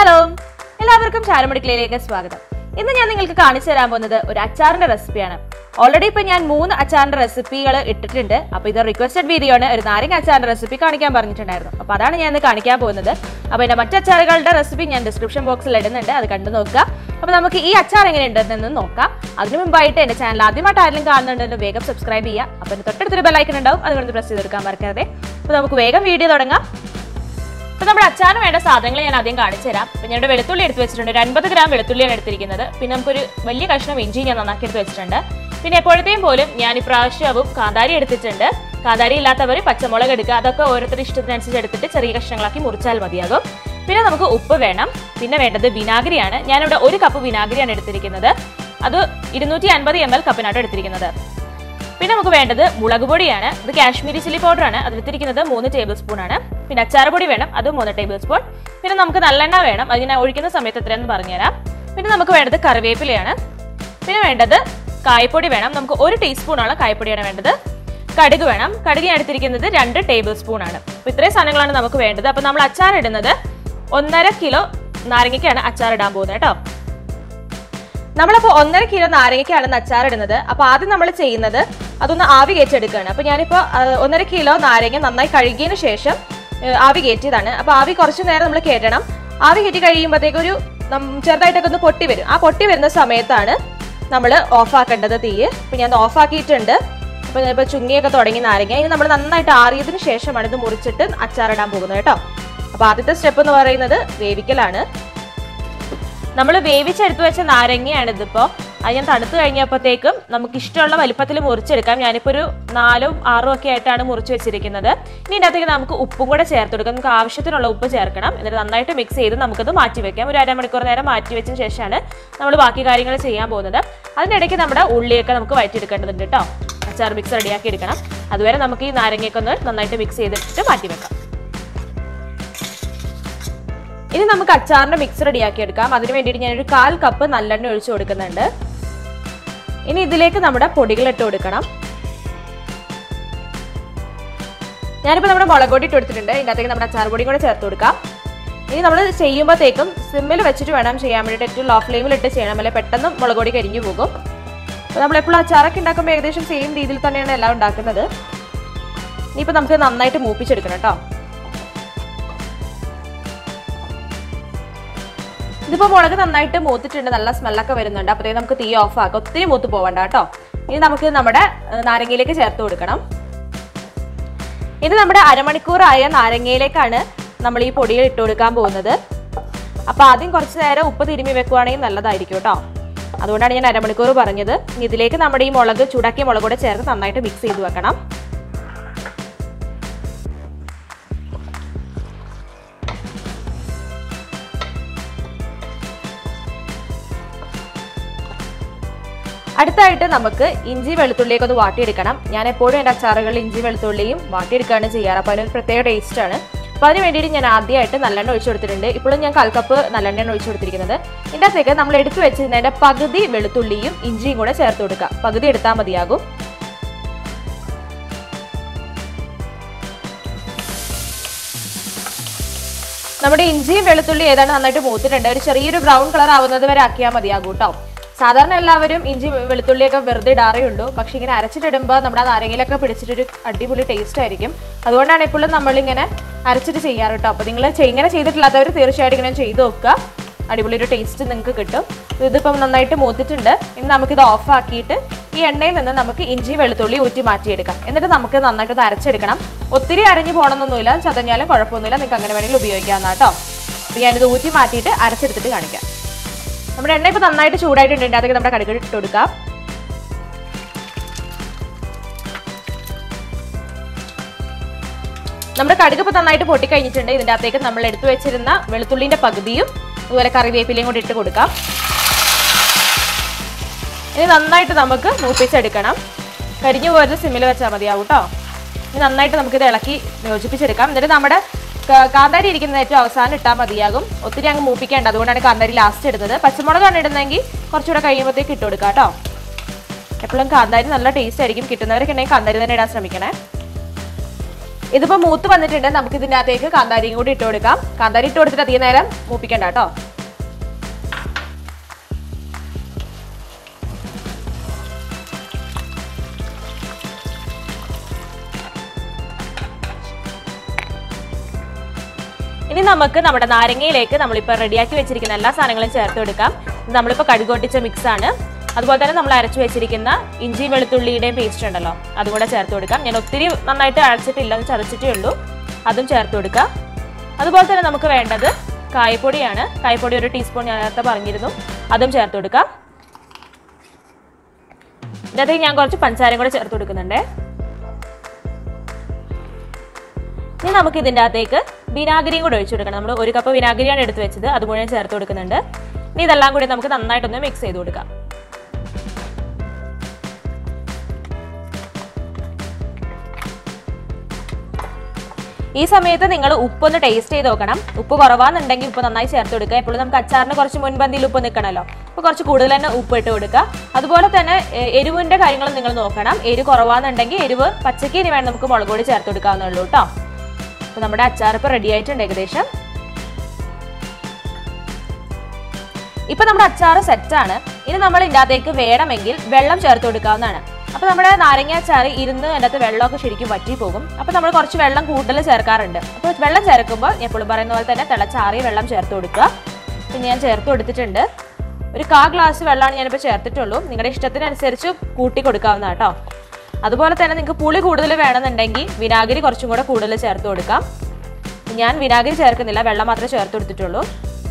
hello എല്ലാവർക്കും ചാരമടുക്കളയിലേക്ക് സ്വാഗതം ഇന്ന് ഞാൻ നിങ്ങൾക്ക് കാണിച്ചു തരാൻ പോകുന്നത് ഒരു അച്ചാറിന്റെ റെസിപ്പിയാണ് ഓൾറെഡി ഇപ്പൊ ഞാൻ മൂന്ന് അച്ചാറിന്റെ റെസിപ്പികൾ ഇട്ടിട്ടുണ്ട് അപ്പൊ ഇത് റിക്വസ്റ്റഡ് വീഡിയോ ആണ് ഒരു നാരങ്ങ അച്ചാറിന്റെ റെസിപ്പി കാണിക്കാൻ പറഞ്ഞിട്ടുണ്ടായിരുന്നു അപ്പൊ അതാണ് ഞാൻ ഇന്ന് കാണിക്കാൻ പോകുന്നത് അപ്പൊ എന്റെ മറ്റു അച്ചാറുകളുടെ റെസിപ്പി ഞാൻ ഡിസ്ക്രിപ്ഷൻ ബോക്സിൽ ഇടുന്നുണ്ട് അത് കണ്ടു നോക്കുക അപ്പൊ നമുക്ക് ഈ അച്ചാർ എങ്ങനെ ഉണ്ടെന്ന് നോക്കാം അതിനു മുമ്പായിട്ട് എന്റെ ചാനൽ ആദ്യമായിട്ട് ആരെങ്കിലും കാണുന്നുണ്ടെങ്കിൽ വേഗം സബ്സ്ക്രൈബ് ചെയ്യുക അപ്പൊ എന്റെ തൊട്ടടുത്തൊരു ബെല്ലൈക്കൺ ഉണ്ടാവും അതുകൊണ്ട് പ്രസ് ചെയ്തെടുക്കാൻ മറക്കരുത് അപ്പൊ നമുക്ക് വേഗം വീഡിയോ തുടങ്ങാം അപ്പൊ നമ്മുടെ അച്ചാറിന് വേണ്ട സാധനങ്ങൾ ഞാൻ ആദ്യം കാണിച്ചു തരാം അപ്പൊ ഞാൻ ഇവിടെ വെളുത്തുള്ളി എടുത്ത് വെച്ചിട്ടുണ്ട് ഒരു അൻപത് ഗ്രാം വെളുത്തുള്ളിയാണ് എടുത്തിരിക്കുന്നത് പിന്നെ നമുക്കൊരു വലിയ കഷ്ണം ഇഞ്ചി ഞാൻ നന്നാക്കി എടുത്ത് വെച്ചിട്ടുണ്ട് പിന്നെ എപ്പോഴത്തെയും പോലും ഞാൻ ഇപ്രാവശ്യവും കാന്താരി എടുത്തിട്ടുണ്ട് കാന്താരി ഇല്ലാത്തവർ പച്ചമുളക് എടുക്കുക അതൊക്കെ ഓരോരുത്തരുടെ ഇഷ്ടത്തിനനുസരിച്ച് എടുത്തിട്ട് ചെറിയ കഷ്ണങ്ങളാക്കി മുറിച്ചാൽ മതിയാകും പിന്നെ നമുക്ക് ഉപ്പ് വേണം പിന്നെ വേണ്ടത് വിനാഗിരിയാണ് ഞാനിവിടെ ഒരു കപ്പ് വിനാഗിരിയാണ് എടുത്തിരിക്കുന്നത് അത് ഇരുന്നൂറ്റി അൻപത് എം എൽ കപ്പിനായിട്ട് എടുത്തിരിക്കുന്നത് പിന്നെ നമുക്ക് വേണ്ടത് മുളക് പൊടിയാണ് ഇത് കാശ്മീരി ചില്ലി പൗഡർ ആണ് അതിലെത്തിരിക്കുന്നത് മൂന്ന് ടേബിൾ സ്പൂൺ ആണ് പിന്നെ അച്ചാർ പൊടി വേണം അത് മൂന്ന് ടേബിൾ സ്പൂൺ പിന്നെ നമുക്ക് നല്ലെണ്ണ വേണം അത് ഞാൻ ഒഴിക്കുന്ന സമയത്ത് എത്രയെന്ന് പറഞ്ഞുതരാം പിന്നെ നമുക്ക് വേണ്ടത് കറിവേപ്പിലയാണ് പിന്നെ വേണ്ടത് കായപ്പൊടി വേണം നമുക്ക് ഒരു ടീസ്പൂണാണ് കായപ്പൊടിയാണ് വേണ്ടത് കടുക് വേണം കടുക് ഞാൻ എടുത്തിരിക്കുന്നത് രണ്ട് ടേബിൾ സ്പൂൺ ആണ് അപ്പൊ ഇത്രയും സാധനങ്ങളാണ് നമുക്ക് വേണ്ടത് അപ്പൊ നമ്മൾ അച്ചാർ ഇടുന്നത് ഒന്നര കിലോ നാരങ്ങയ്ക്കാണ് അച്ചാർ ഇടാൻ പോകുന്നത് കേട്ടോ നമ്മളപ്പോ ഒന്നര കിലോ നാരങ്ങയ്ക്കാണ് അച്ചാർ ഇടുന്നത് അപ്പൊ ആദ്യം നമ്മൾ ചെയ്യുന്നത് അതൊന്ന് ആവി കയറ്റിയെടുക്കുകയാണ് അപ്പൊ ഞാനിപ്പോ ആ, ഒന്നര കിലോ നാരങ്ങ നന്നായി കഴുകിയതിന് ശേഷം ഏ, ആവി കയറ്റിയതാണ് അപ്പൊ ആവി കുറച്ചു നേരം നമ്മൾ കയറ്റണം ആവി കയറ്റി കഴിയുമ്പോഴത്തേക്ക് ഒരു നം- ചെറുതായിട്ടൊക്കെ ഒന്ന് പൊട്ടി വരും ആ പൊട്ടി വരുന്ന സമയത്താണ് നമ്മൾ ഓഫാക്കേണ്ടത് തീ അപ്പൊ ഞാൻ ഓഫാക്കിയിട്ടുണ്ട് അപ്പൊ ഇപ്പൊ ചുങ്ങിയൊക്കെ തുടങ്ങി നാരങ്ങ ഇനി നമ്മൾ നന്നായിട്ട് ആറിയതിന് ശേഷമാണ് ഇത് മുറിച്ചിട്ട് അച്ചാറിടാൻ പോകുന്നത് കേട്ടോ അപ്പൊ ആദ്യത്തെ സ്റ്റെപ്പ് എന്ന് പറയുന്നത് വേവിക്കലാണ് നമ്മൾ വേവിച്ചെടുത്ത് വെച്ച നാരങ്ങയാണ് ഇതിപ്പോ അത് ഞാൻ തണുത്ത് കഴിഞ്ഞപ്പോഴത്തേക്കും നമുക്ക് ഇഷ്ടമുള്ള വലിപ്പത്തിൽ മുറിച്ചെടുക്കാം ഞാനിപ്പോൾ ഒരു നാലും ആറും ഒക്കെ ആയിട്ടാണ് മുറിച്ച് വെച്ചിരിക്കുന്നത് ഇനി ഇതിനകത്തേക്ക് നമുക്ക് ഉപ്പും കൂടെ ചേർത്ത് കൊടുക്കാം നമുക്ക് ആവശ്യത്തിനുള്ള ഉപ്പ് ചേർക്കണം എന്നിട്ട് നന്നായിട്ട് മിക്സ് ചെയ്ത് നമുക്കത് മാറ്റി വെക്കാം ഒരു അരമണിക്കൂർ നേരം മാറ്റി വെച്ചതിന് ശേഷമാണ് നമ്മൾ ബാക്കി കാര്യങ്ങൾ ചെയ്യാൻ പോകുന്നത് അതിനിടയ്ക്ക് നമ്മുടെ ഉള്ളിയൊക്കെ നമുക്ക് വഴറ്റിയെടുക്കേണ്ടതുണ്ട് കേട്ടോ അച്ചാർ മിക്സ് റെഡിയാക്കി എടുക്കണം അതുവരെ നമുക്ക് ഈ നാരങ്ങയൊക്കെ ഒന്ന് നന്നായിട്ട് മിക്സ് ചെയ്തിട്ട് മാറ്റി വെക്കാം ഇനി നമുക്ക് അച്ചാറിന്റെ മിക്സ് റെഡിയാക്കി എടുക്കാം അതിന് വേണ്ടിയിട്ട് ഞാനൊരു കാൽ കപ്പ് നല്ലെണ്ണ ഒഴിച്ചു കൊടുക്കുന്നുണ്ട് ഇനി ഇതിലേക്ക് നമ്മുടെ പൊടികൾ ഇട്ട് കൊടുക്കണം ഞാനിപ്പോൾ നമ്മുടെ മുളക് പൊടി ഇട്ട് കൊടുത്തിട്ടുണ്ട് ഇതിനകത്തേക്ക് നമ്മുടെ അച്ചാർ പൊടിയും കൂടെ ചേർത്ത് കൊടുക്കാം ഇനി നമ്മൾ ചെയ്യുമ്പോഴത്തേക്കും സിമ്മിൽ വെച്ചിട്ട് വേണം ചെയ്യാൻ വേണ്ടിയിട്ട് ഏറ്റവും ലോ ഫ്ലെയിമിൽ ഇട്ട് ചെയ്യണം അല്ലെ പെട്ടെന്ന് മുളക് പൊടി കരിഞ്ഞു പോകും അപ്പോൾ നമ്മൾ എപ്പോഴും അച്ചാറൊക്കെ ഉണ്ടാക്കുമ്പോൾ ഏകദേശം സെയിം രീതിയിൽ തന്നെയാണ് എല്ലാം ഉണ്ടാക്കുന്നത് ഇനിയിപ്പോൾ നമുക്ക് നന്നായിട്ട് മൂപ്പിച്ചെടുക്കണം കേട്ടോ ഇതിപ്പോ മുളക് നന്നായിട്ട് മൂത്തിട്ടുണ്ട് നല്ല സ്മെല്ലൊക്കെ വരുന്നുണ്ട് അപ്പോഴത്തേക്ക് നമുക്ക് തീ ഓഫ് ആക്കാം ഒത്തിരി മൂത്ത് പോവണ്ട കേട്ടോ ഇനി നമുക്ക് നമ്മുടെ ഏഹ്, നാരങ്ങയിലേക്ക് ചേർത്ത് കൊടുക്കണം ഇത് നമ്മുടെ അരമണിക്കൂറായ നാരങ്ങയിലേക്കാണ് നമ്മൾ ഈ പൊടിയിൽ ഇട്ട് കൊടുക്കാൻ പോകുന്നത് അപ്പൊ ആദ്യം കുറച്ച് നേരം ഉപ്പ് തിരുമ്മി വെക്കുവാണെങ്കിൽ നല്ലതായിരിക്കും കേട്ടോ അതുകൊണ്ടാണ് ഞാൻ അരമണിക്കൂർ പറഞ്ഞത് ഇനി ഇതിലേക്ക് നമ്മുടെ ഈ മുളക് ചൂടാക്കിയ മുളക് കൂടെ ചേർത്ത് നന്നായിട്ട് മിക്സ് ചെയ്ത് വെക്കണം അടുത്തായിട്ട് നമുക്ക് ഇഞ്ചി വെളുത്തുള്ളിയൊക്കെ ഒന്ന് വാട്ടിയെടുക്കണം ഞാൻ എപ്പോഴും എൻ്റെ അച്ചാറുകളിൽ ഇഞ്ചി വെളുത്തുള്ളിയും വാട്ടിയെടുക്കുകയാണ് ചെയ്യാറ് അപ്പോൾ അതിനൊരു പ്രത്യേക ടേസ്റ്റ് ആണ് അപ്പോൾ അതിന് വേണ്ടിയിട്ട് ഞാൻ ആദ്യമായിട്ട് നല്ലെണ്ണ ഒഴിച്ചു കൊടുത്തിട്ടുണ്ട് ഇപ്പോഴും ഞാൻ കാൽ കപ്പ് നല്ലെണ്ണയാണ് ഒഴിച്ചു കൊടുത്തിരിക്കുന്നത് ഇതിൻ്റെ അകത്തേക്ക് നമ്മൾ എടുത്തു വെച്ചിരുന്നതിൻ്റെ പകുതി വെളുത്തുള്ളിയും ഇഞ്ചിയും കൂടെ ചേർത്ത് കൊടുക്കുക പകുതി എടുത്താൽ മതിയാകും നമ്മുടെ ഇഞ്ചിയും വെളുത്തുള്ളി ഏതാണ്ട് നന്നായിട്ട് മൂത്തിട്ടുണ്ട് ഒരു ചെറിയൊരു ബ്രൗൺ കളർ ആവുന്നത് വരെ ആക്കിയാൽ മതിയാകും കേട്ടോ സാധാരണ എല്ലാവരും ഇഞ്ചി വെളുത്തുള്ളിയൊക്കെ വെറുതെ ഇടാറേ ഉള്ളൂ പക്ഷെ ഇങ്ങനെ അരച്ചിട്ടിടുമ്പോൾ നമ്മുടെ ആ നാരങ്ങയിലൊക്കെ പിടിച്ചിട്ടൊരു അടിപൊളി ടേസ്റ്റ് ആയിരിക്കും അതുകൊണ്ടാണ് എപ്പോഴും നമ്മളിങ്ങനെ അരച്ചിട്ട് ചെയ്യാറ് കേട്ടോ അപ്പോൾ നിങ്ങൾ ഇങ്ങനെ ചെയ്തിട്ടില്ലാത്തവർ തീർച്ചയായിട്ടും ഇങ്ങനെ ചെയ്ത് നോക്കുക അടിപൊളി ഒരു ടേസ്റ്റ് നിങ്ങൾക്ക് കിട്ടും ഇതിപ്പം നന്നായിട്ട് മൂത്തിട്ടുണ്ട് ഇനി നമുക്കിത് ഓഫ് ആക്കിയിട്ട് ഈ എണ്ണയിൽ നിന്ന് നമുക്ക് ഇഞ്ചി വെളുത്തുള്ളി ഊറ്റി മാറ്റിയെടുക്കാം എന്നിട്ട് നമുക്ക് നന്നായിട്ട് ഇത് അരച്ചെടുക്കണം ഒത്തിരി അരഞ്ഞു പോകണമെന്നൊന്നുമില്ല ചതഞ്ഞാലും കുഴപ്പമൊന്നുമില്ല നിങ്ങൾക്ക് അങ്ങനെ വേണമെങ്കിൽ ഉപയോഗിക്കാവുന്ന കേട്ടോ അപ്പോൾ ഞാനിത് ഊറ്റി മാറ്റിയിട്ട് അരച്ചെടുത്തിട്ട് കാണിക്കാം നമ്മുടെ എണ്ണ ഇപ്പോൾ നന്നായിട്ട് ചൂടായിട്ടുണ്ട് അതിലേക്ക് നമ്മുടെ കടുക് ഇട്ട് കൊടുക്കാം നമ്മുടെ കടുക് ഇപ്പോൾ നന്നായിട്ട് പൊട്ടിക്കഴിഞ്ഞിട്ടുണ്ട് ഇതിൻ്റെ അകത്തേക്ക് നമ്മൾ എടുത്തു വെച്ചിരുന്ന വെളുത്തുള്ളിന്റെ പകുതിയും അതുപോലെ കറിവേപ്പിലയും കൂടി ഇട്ട് കൊടുക്കാം ഇനി നന്നായിട്ട് നമുക്ക് മൂപ്പിച്ചെടുക്കണം കരിഞ്ഞു പോയത് സിമ്മിൽ വെച്ചാൽ മതിയാവും കേട്ടോ ഇനി നന്നായിട്ട് നമുക്കിത് ഇളക്കി യോജിപ്പിച്ചെടുക്കാം എന്നിട്ട് നമ്മുടെ ക- കാന്താരി ഇരിക്കുന്ന ഏറ്റവും അവസാനം ഇട്ടാൽ മതിയാകും ഒത്തിരി അങ്ങ് മൂപ്പിക്കേണ്ട അതുകൊണ്ടാണ് കാന്താരി ലാസ്റ്റ് ഇടുന്നത് പച്ചമുളകാണ് ഇടുന്നതെങ്കിൽ കുറച്ചുകൂടെ കഴിയുമ്പോഴത്തേക്ക് ഇട്ട് കൊടുക്കാം കേട്ടോ എപ്പോഴും കാന്താരി നല്ല ടേസ്റ്റ് ആയിരിക്കും കിട്ടുന്നവരൊക്കെ ഉണ്ടെങ്കിൽ കാന്താരി തന്നെ ഇടാൻ ശ്രമിക്കണേ ഇതിപ്പോ മൂത്ത് വന്നിട്ടുണ്ട് നമുക്ക് ഇതിന്റെ അകത്തേക്ക് കാന്താരിയും കൂടി ഇട്ട് കൊടുക്കാം കാന്താരി ഇട്ട് കൊടുത്തിട്ട് അധികം നേരം മൂപ്പിക്കണ്ട കേട്ടോ ഇനി നമുക്ക് നമ്മുടെ നാരങ്ങയിലേക്ക് നമ്മളിപ്പോൾ റെഡിയാക്കി വെച്ചിരിക്കുന്ന എല്ലാ സാധനങ്ങളും ചേർത്ത് കൊടുക്കാം ഇത് നമ്മളിപ്പോൾ കടുകൊട്ടിച്ച മിക്സ് ആണ് അതുപോലെ തന്നെ നമ്മൾ അരച്ചു വെച്ചിരിക്കുന്ന ഇഞ്ചി വെളുത്തുള്ളിയുടെയും പേസ്റ്റ് ഉണ്ടല്ലോ അതും കൂടെ ചേർത്ത് കൊടുക്കാം ഞാൻ ഒത്തിരി നന്നായിട്ട് അരച്ചിട്ടില്ല ഒന്ന് ചതച്ചിട്ടേ ഉള്ളൂ അതും ചേർത്ത് കൊടുക്കാം അതുപോലെ തന്നെ നമുക്ക് വേണ്ടത് കായപ്പൊടിയാണ് കായപ്പൊടി ഒരു ടീസ്പൂൺ ഞാൻ നേരത്തെ പറഞ്ഞിരുന്നു അതും ചേർത്ത് കൊടുക്കാം ഇതിനകത്തേക്ക് ഞാൻ കുറച്ച് പഞ്ചസാരയും കൂടെ ചേർത്ത് കൊടുക്കുന്നുണ്ടേ ഇനി നമുക്ക് ഇതിൻ്റെ അകത്തേക്ക് വിനാഗിരിയും കൂടെ ഒഴിച്ചു കൊടുക്കണം നമ്മൾ ഒരു കപ്പ് വിനാഗിരിയാണ് എടുത്ത് വെച്ചത് അത് മുഴുവൻ ചേർത്ത് കൊടുക്കുന്നുണ്ട് ഇനി ഇതെല്ലാം കൂടി നമുക്ക് നന്നായിട്ടൊന്ന് മിക്സ് ചെയ്ത് കൊടുക്കാം ഈ സമയത്ത് നിങ്ങൾ ഉപ്പൊന്ന് ടേസ്റ്റ് ചെയ്ത് നോക്കണം ഉപ്പ് കുറവാന്നുണ്ടെങ്കിൽ ഉപ്പ് നന്നായി ചേർത്ത് കൊടുക്കുക എപ്പോഴും നമുക്ക് അച്ചാറിന് കുറച്ച് മുൻപന്തിയിൽ ഉപ്പ് നിൽക്കണമല്ലോ അപ്പോൾ കുറച്ച് കൂടുതൽ തന്നെ ഉപ്പ് ഇട്ട് കൊടുക്കുക അതുപോലെ തന്നെ എ- എരിവിന്റെ കാര്യങ്ങളും നിങ്ങൾ നോക്കണം എരിവ് കുറവാന്നുണ്ടെങ്കിൽ എരിവ് പച്ചക്ക് ഇനി വേണം നമുക്ക് മുളക് പൊടി ചേർത്ത് കൊടുക്കാവുന്നുള്ളൂ കേട്ടോ അപ്പോൾ നമ്മുടെ അച്ചാർ ഇപ്പോൾ റെഡി ആയിട്ടുണ്ട് ഏകദേശം ഇപ്പൊ നമ്മുടെ അച്ചാറ് സെറ്റാണ് ഇനി നമ്മൾ ഇതിൻ്റെ അകത്തേക്ക് വേണമെങ്കിൽ വെള്ളം ചേർത്ത് കൊടുക്കാവുന്നതാണ് അപ്പൊ നമ്മുടെ നാരങ്ങ അച്ചാറ് ഇരുന്ന് അതിനകത്ത് വെള്ളമൊക്കെ ശരിക്കും വറ്റി പോകും അപ്പൊ നമ്മൾ കുറച്ച് വെള്ളം കൂടുതൽ ചേർക്കാറുണ്ട് അപ്പൊ വെള്ളം ചേർക്കുമ്പോൾ എപ്പോഴും പറയുന്ന പോലെ തന്നെ തിളച്ചാറിയ വെള്ളം ചേർത്ത് കൊടുക്കുക പിന്നെ ഞാൻ ചേർത്ത് കൊടുത്തിട്ടുണ്ട് ഒരു കാ ഗ്ലാസ് വെള്ളമാണ് ഞാനിപ്പോൾ ചേർത്തിട്ടുള്ളൂ നിങ്ങളുടെ ഇഷ്ടത്തിനനുസരിച്ച് കൂട്ടി കൊടുക്കാവുന്ന കേട്ടോ അതുപോലെ തന്നെ നിങ്ങൾക്ക് പുളി കൂടുതൽ വേണമെന്നുണ്ടെങ്കിൽ വിനാഗിരി കുറച്ചും കൂടെ കൂടുതൽ ചേർത്ത് കൊടുക്കാം ഞാൻ വിനാഗിരി ചേർക്കുന്നില്ല വെള്ളം മാത്രമേ ചേർത്ത് കൊടുത്തിട്ടുള്ളൂ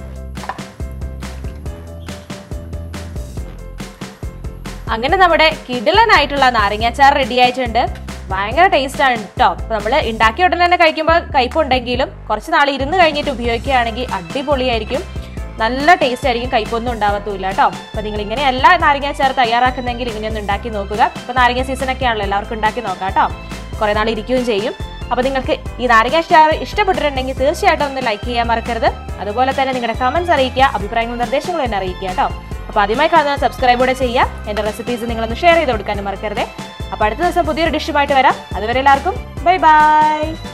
അങ്ങനെ നമ്മുടെ കിടിലനായിട്ടുള്ള നാരങ്ങാച്ചാർ റെഡി ആയിട്ടുണ്ട് ഭയങ്കര ടേസ്റ്റ് ആണ് കേട്ടോ അപ്പൊ നമ്മൾ ഉണ്ടാക്കിയ ഉടനെ തന്നെ കഴിക്കുമ്പോൾ കയ്പുണ്ടെങ്കിലും കുറച്ച് നാൾ ഇരുന്ന് കഴിഞ്ഞിട്ട് ഉപയോഗിക്കുകയാണെങ്കിൽ അടിപൊളിയായിരിക്കും നല്ല ടേസ്റ്റ് ആയിരിക്കും കയ്പൊന്നും ഉണ്ടാവത്തില്ല കേട്ടോ അപ്പൊ നിങ്ങൾ ഇങ്ങനെയല്ല നാരങ്ങാച്ചാർ തയ്യാറാക്കുന്നെങ്കിൽ ഇങ്ങനെയൊന്ന് ഉണ്ടാക്കി നോക്കുക ഇപ്പൊ നാരങ്ങ സീസൺ ഒക്കെ ആണല്ലോ എല്ലാവർക്കും ഉണ്ടാക്കി നോക്കാം കേട്ടോ കുറെ നാൾ ഇരിക്കുകയും ചെയ്യും അപ്പൊ നിങ്ങൾക്ക് ഈ നാരങ്ങ സ്റ്റാർ ഇഷ്ടപ്പെട്ടിട്ടുണ്ടെങ്കിൽ തീർച്ചയായിട്ടും ഒന്ന് ലൈക്ക് ചെയ്യാൻ മറക്കരുത് അതുപോലെ തന്നെ നിങ്ങളുടെ കമന്റ്സ് അറിയിക്കുക അഭിപ്രായങ്ങളും നിർദ്ദേശങ്ങളും എന്നെ അറിയിക്കുക കേട്ടോ അപ്പൊ ആദ്യമായി കാണുന്ന സബ്സ്ക്രൈബ് കൂടെ ചെയ്യാം എന്റെ റെസിപ്പീസ് നിങ്ങളൊന്ന് ഷെയർ ചെയ്ത് കൊടുക്കാനും മറക്കരുതേ അപ്പൊ അടുത്ത ദിവസം പുതിയൊരു ഡിഷുമായിട്ട് വരാം അതുവരെ എല്ലാവർക്കും ബൈ ബൈ